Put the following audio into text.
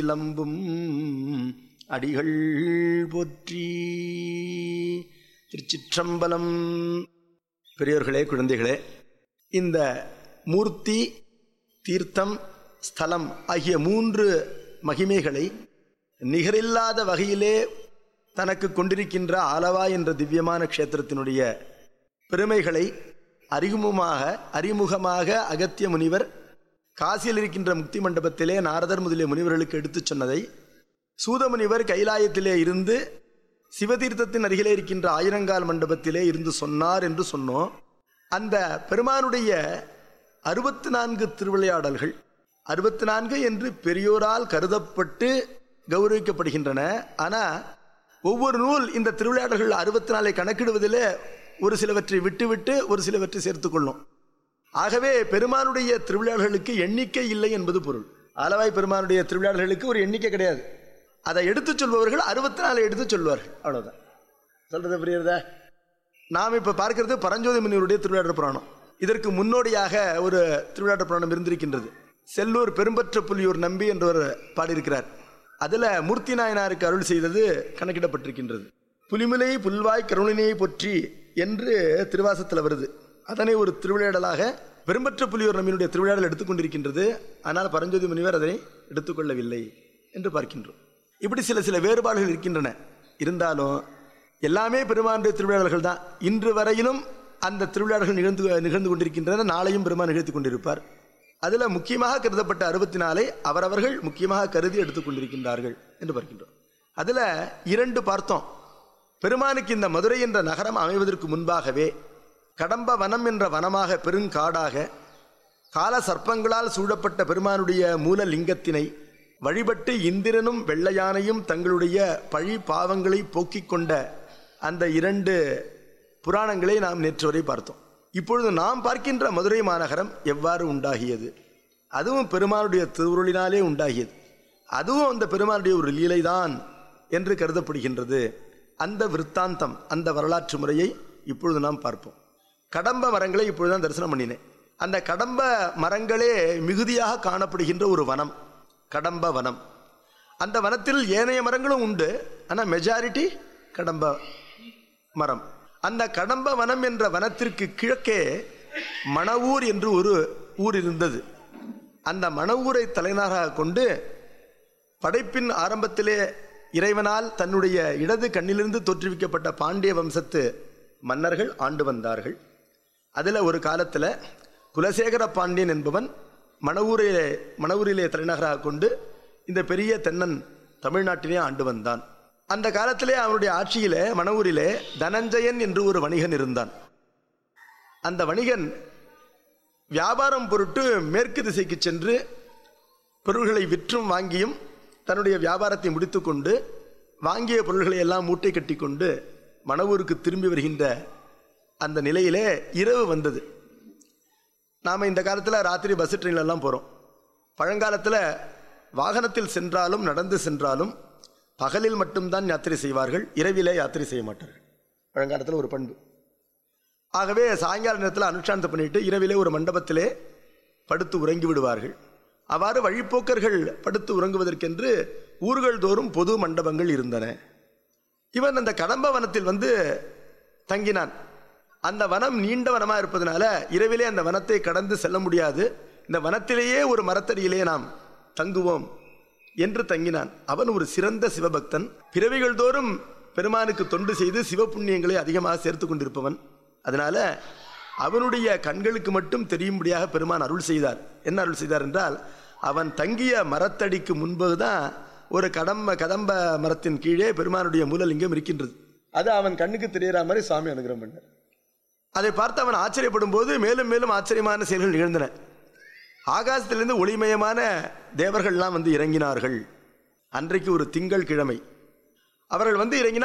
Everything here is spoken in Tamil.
விளம்பும் அடிகள் போற்றி திருச்சிற்றம்பலம் பெரியோர்களே குழந்தைகளே இந்த மூர்த்தி தீர்த்தம் ஸ்தலம் ஆகிய மூன்று மகிமைகளை நிகரில்லாத வகையிலே தனக்கு கொண்டிருக்கின்ற ஆலவா என்ற திவ்யமான க்ஷேத்திரத்தினுடைய பெருமைகளை அறிமுகமாக அறிமுகமாக அகத்திய முனிவர் காசியில் இருக்கின்ற முக்தி மண்டபத்திலே நாரதர் முதலிய முனிவர்களுக்கு எடுத்துச் சொன்னதை சூதமுனிவர் கைலாயத்திலே இருந்து சிவதீர்த்தத்தின் அருகிலே இருக்கின்ற ஆயிரங்கால் மண்டபத்திலே இருந்து சொன்னார் என்று சொன்னோம் அந்த பெருமானுடைய அறுபத்தி நான்கு திருவிளையாடல்கள் அறுபத்தி நான்கு என்று பெரியோரால் கருதப்பட்டு கௌரவிக்கப்படுகின்றன ஆனால் ஒவ்வொரு நூல் இந்த திருவிளையாடல்கள் அறுபத்தி நாலை கணக்கிடுவதிலே ஒரு சிலவற்றை விட்டுவிட்டு ஒரு சிலவற்றை சேர்த்துக்கொள்ளும் ஆகவே பெருமானுடைய திருவிழாக்களுக்கு எண்ணிக்கை இல்லை என்பது பொருள் ஆலவாய் பெருமானுடைய திருவிழாக்களுக்கு ஒரு எண்ணிக்கை கிடையாது அதை எடுத்துச் சொல்பவர்கள் அறுபத்தி நாலு எடுத்துச் சொல்வார்கள் அவ்வளவுதான் சொல்றது புரியுறதா நாம் இப்ப பார்க்கிறது பரஞ்சோதி முனிவருடைய திருவிழாடர் புராணம் இதற்கு முன்னோடியாக ஒரு திருவிழாடர் புராணம் இருந்திருக்கின்றது செல்லூர் பெரும்பற்ற புலியூர் நம்பி என்றவர் பாடியிருக்கிறார் அதுல மூர்த்தி நாயனாருக்கு அருள் செய்தது கணக்கிடப்பட்டிருக்கின்றது புலிமுலை புல்வாய் கருணினையை பொற்றி என்று திருவாசத்தில் வருது அதனை ஒரு திருவிளையாடலாக பெரும்பற்ற புலியூர் நம்பியினுடைய திருவிளையாடல் எடுத்துக்கொண்டிருக்கின்றது ஆனால் பரஞ்சோதி முனிவர் அதனை எடுத்துக்கொள்ளவில்லை என்று பார்க்கின்றோம் இப்படி சில சில வேறுபாடுகள் இருக்கின்றன இருந்தாலும் எல்லாமே பெருமானுடைய திருவிழாடல்கள் தான் இன்று வரையிலும் அந்த திருவிழாடல்கள் நிகழ்ந்து நிகழ்ந்து கொண்டிருக்கின்றன நாளையும் பெருமான் நிகழ்த்தி கொண்டிருப்பார் அதில் முக்கியமாக கருதப்பட்ட அறுபத்தி நாலை அவரவர்கள் முக்கியமாக கருதி எடுத்துக்கொண்டிருக்கின்றார்கள் என்று பார்க்கின்றோம் அதில் இரண்டு பார்த்தோம் பெருமானுக்கு இந்த மதுரை என்ற நகரம் அமைவதற்கு முன்பாகவே கடம்ப வனம் என்ற வனமாக பெருங்காடாக கால சர்ப்பங்களால் சூழப்பட்ட பெருமானுடைய மூல லிங்கத்தினை வழிபட்டு இந்திரனும் வெள்ளையானையும் தங்களுடைய பழி பாவங்களை போக்கிக் கொண்ட அந்த இரண்டு புராணங்களை நாம் நேற்று வரை பார்த்தோம் இப்பொழுது நாம் பார்க்கின்ற மதுரை மாநகரம் எவ்வாறு உண்டாகியது அதுவும் பெருமானுடைய திருவுருளினாலே உண்டாகியது அதுவும் அந்த பெருமானுடைய ஒரு லீலைதான் என்று கருதப்படுகின்றது அந்த விற்த்தாந்தம் அந்த வரலாற்று முறையை இப்பொழுது நாம் பார்ப்போம் கடம்ப மரங்களை இப்பொழுது தான் தரிசனம் பண்ணினேன் அந்த கடம்ப மரங்களே மிகுதியாக காணப்படுகின்ற ஒரு வனம் கடம்ப வனம் அந்த வனத்தில் ஏனைய மரங்களும் உண்டு ஆனால் மெஜாரிட்டி கடம்ப மரம் அந்த கடம்ப வனம் என்ற வனத்திற்கு கிழக்கே மணவூர் என்று ஒரு ஊர் இருந்தது அந்த மணவூரை தலைநகராக கொண்டு படைப்பின் ஆரம்பத்திலே இறைவனால் தன்னுடைய இடது கண்ணிலிருந்து தோற்றுவிக்கப்பட்ட பாண்டிய வம்சத்து மன்னர்கள் ஆண்டு வந்தார்கள் அதில் ஒரு காலத்தில் குலசேகர பாண்டியன் என்பவன் மணவூரிலே மணவூரிலே தலைநகராக கொண்டு இந்த பெரிய தென்னன் தமிழ்நாட்டிலே ஆண்டு வந்தான் அந்த காலத்திலே அவனுடைய ஆட்சியிலே மணவூரிலே தனஞ்சயன் என்று ஒரு வணிகன் இருந்தான் அந்த வணிகன் வியாபாரம் பொருட்டு மேற்கு திசைக்கு சென்று பொருள்களை விற்றும் வாங்கியும் தன்னுடைய வியாபாரத்தை முடித்துக்கொண்டு வாங்கிய பொருள்களை எல்லாம் மூட்டை கட்டி கொண்டு மணவூருக்கு திரும்பி வருகின்ற அந்த நிலையிலே இரவு வந்தது நாம் இந்த காலத்தில் ராத்திரி பஸ் ட்ரெயின்லாம் போகிறோம் பழங்காலத்தில் வாகனத்தில் சென்றாலும் நடந்து சென்றாலும் பகலில் மட்டும்தான் யாத்திரை செய்வார்கள் இரவிலே யாத்திரை செய்ய மாட்டார்கள் பழங்காலத்தில் ஒரு பண்பு ஆகவே சாயங்கால நேரத்தில் அனுஷ்டானத்தை பண்ணிட்டு இரவிலே ஒரு மண்டபத்திலே படுத்து உறங்கி விடுவார்கள் அவ்வாறு வழிப்போக்கர்கள் படுத்து உறங்குவதற்கென்று ஊர்கள் தோறும் பொது மண்டபங்கள் இருந்தன இவன் அந்த கடம்ப வனத்தில் வந்து தங்கினான் அந்த வனம் நீண்ட வனமாக இருப்பதனால இரவிலே அந்த வனத்தை கடந்து செல்ல முடியாது இந்த வனத்திலேயே ஒரு மரத்தடியிலே நாம் தங்குவோம் என்று தங்கினான் அவன் ஒரு சிறந்த சிவபக்தன் பிறவிகள் தோறும் பெருமானுக்கு தொண்டு செய்து சிவ புண்ணியங்களை அதிகமாக சேர்த்து கொண்டிருப்பவன் அதனால அவனுடைய கண்களுக்கு மட்டும் தெரியும்படியாக பெருமான் அருள் செய்தார் என்ன அருள் செய்தார் என்றால் அவன் தங்கிய மரத்தடிக்கு முன்புதான் ஒரு கடம்ப கதம்ப மரத்தின் கீழே பெருமானுடைய மூலலிங்கம் இருக்கின்றது அது அவன் கண்ணுக்கு தெரியற மாதிரி சுவாமி அனுகிரகம் பண்ணார் அதை பார்த்து அவன் ஆச்சரியப்படும் போது மேலும் மேலும் ஆச்சரியமான செயல்கள் நிகழ்ந்தன ஆகாசத்திலிருந்து ஒளிமயமான தேவர்கள்லாம் வந்து இறங்கினார்கள் அன்றைக்கு ஒரு திங்கள் கிழமை அவர்கள் வந்து இறங்கினா